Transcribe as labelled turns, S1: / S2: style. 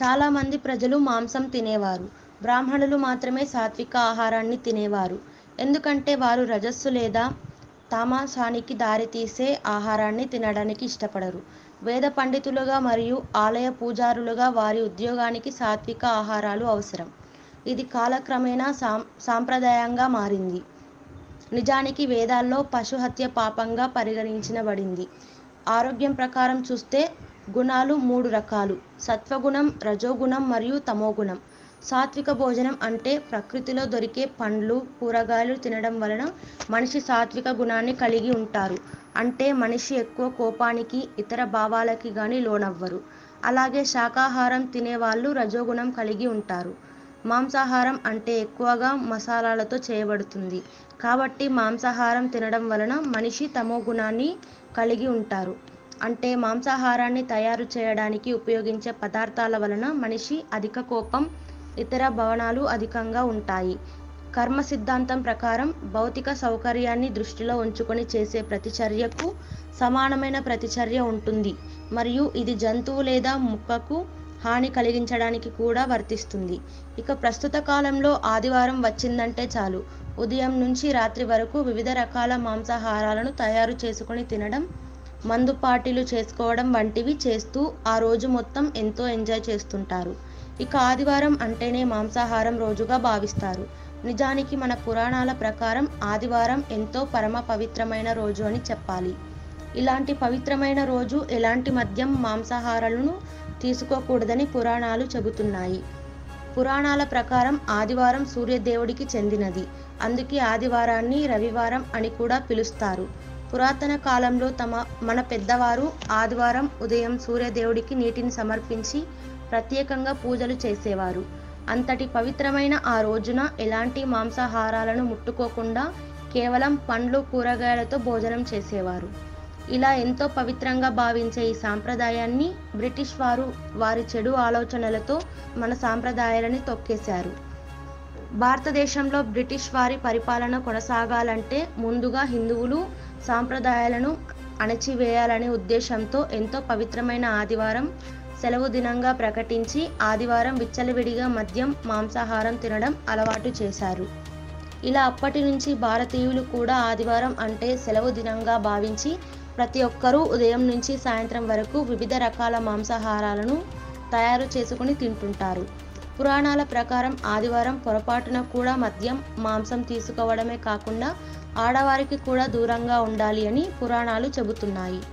S1: చాలామంది ప్రజలు మాంసం తినేవారు బ్రాహ్మణులు మాత్రమే సాత్విక ఆహారాన్ని తినేవారు ఎందుకంటే వారు రజస్సు లేదా తామసానికి దారితీసే ఆహారాన్ని తినడానికి ఇష్టపడరు వేద పండితులుగా మరియు ఆలయ పూజారులుగా వారి ఉద్యోగానికి సాత్విక ఆహారాలు అవసరం ఇది కాలక్రమేణా సాం సాంప్రదాయంగా మారింది నిజానికి వేదాల్లో పశుహత్య పాపంగా పరిగణించబడింది ఆరోగ్యం ప్రకారం చూస్తే గుణాలు మూడు రకాలు సత్వగుణం రజోగుణం మరియు తమోగుణం సాత్విక భోజనం అంటే ప్రకృతిలో దొరికే పండ్లు కూరగాయలు తినడం వలన మనిషి సాత్విక గుణాన్ని కలిగి ఉంటారు అంటే మనిషి ఎక్కువ కోపానికి ఇతర భావాలకి కానీ లోనవ్వరు అలాగే శాకాహారం తినేవాళ్ళు రజోగుణం కలిగి ఉంటారు మాంసాహారం అంటే ఎక్కువగా మసాలాలతో చేయబడుతుంది కాబట్టి మాంసాహారం తినడం వలన మనిషి తమో గుణాన్ని కలిగి ఉంటారు అంటే మాంసాహారాన్ని తయారు చేయడానికి ఉపయోగించే పదార్థాల వలన మనిషి అధిక కోపం ఇతర భవనాలు అధికంగా ఉంటాయి కర్మ సిద్ధాంతం ప్రకారం భౌతిక సౌకర్యాన్ని దృష్టిలో ఉంచుకొని చేసే ప్రతిచర్యకు సమానమైన ప్రతిచర్య ఉంటుంది మరియు ఇది జంతువు లేదా ముక్కకు హాని కలిగించడానికి కూడా వర్తిస్తుంది ఇక ప్రస్తుత కాలంలో ఆదివారం వచ్చిందంటే చాలు ఉదయం నుంచి రాత్రి వరకు వివిధ రకాల మాంసాహారాలను తయారు చేసుకొని తినడం మందు పార్టీలు చేసుకోవడం వంటివి చేస్తూ ఆ రోజు మొత్తం ఎంతో ఎంజాయ్ చేస్తుంటారు ఇక ఆదివారం అంటేనే మాంసాహారం రోజుగా భావిస్తారు నిజానికి మన పురాణాల ప్రకారం ఆదివారం ఎంతో పరమ పవిత్రమైన రోజు అని చెప్పాలి ఇలాంటి పవిత్రమైన రోజు ఎలాంటి మద్యం మాంసాహారాలను తీసుకోకూడదని పురాణాలు చెబుతున్నాయి పురాణాల ప్రకారం ఆదివారం సూర్యదేవుడికి చెందినది అందుకే ఆదివారాన్ని రవివారం అని కూడా పిలుస్తారు పురాతన కాలంలో తమ మన పెద్దవారు ఆదివారం ఉదయం సూర్యదేవుడికి నీటిని సమర్పించి ప్రత్యేకంగా పూజలు చేసేవారు అంతటి పవిత్రమైన ఆ రోజున ఎలాంటి మాంసాహారాలను ముట్టుకోకుండా కేవలం పండ్లు కూరగాయలతో భోజనం చేసేవారు ఇలా ఎంతో పవిత్రంగా భావించే ఈ సాంప్రదాయాన్ని బ్రిటిష్ వారు వారి చెడు ఆలోచనలతో మన సాంప్రదాయాలని తొక్కేశారు భారతదేశంలో బ్రిటిష్ వారి పరిపాలన కొనసాగాలంటే ముందుగా హిందువులు సాంప్రదాయాలను అణచివేయాలనే ఉద్దేశంతో ఎంతో పవిత్రమైన ఆదివారం సెలవు దినంగా ప్రకటించి ఆదివారం విచ్చలవిడిగా మద్యం మాంసాహారం తినడం అలవాటు చేశారు ఇలా అప్పటి నుంచి భారతీయులు కూడా ఆదివారం అంటే సెలవు దినంగా భావించి ప్రతి ఒక్కరూ ఉదయం నుంచి సాయంత్రం వరకు వివిధ రకాల మాంసాహారాలను తయారు చేసుకుని తింటుంటారు పురాణాల ప్రకారం ఆదివారం పొరపాటున కూడా మద్యం మాంసం తీసుకోవడమే కాకుండా ఆడవారికి కూడా దూరంగా ఉండాలి అని పురాణాలు చెబుతున్నాయి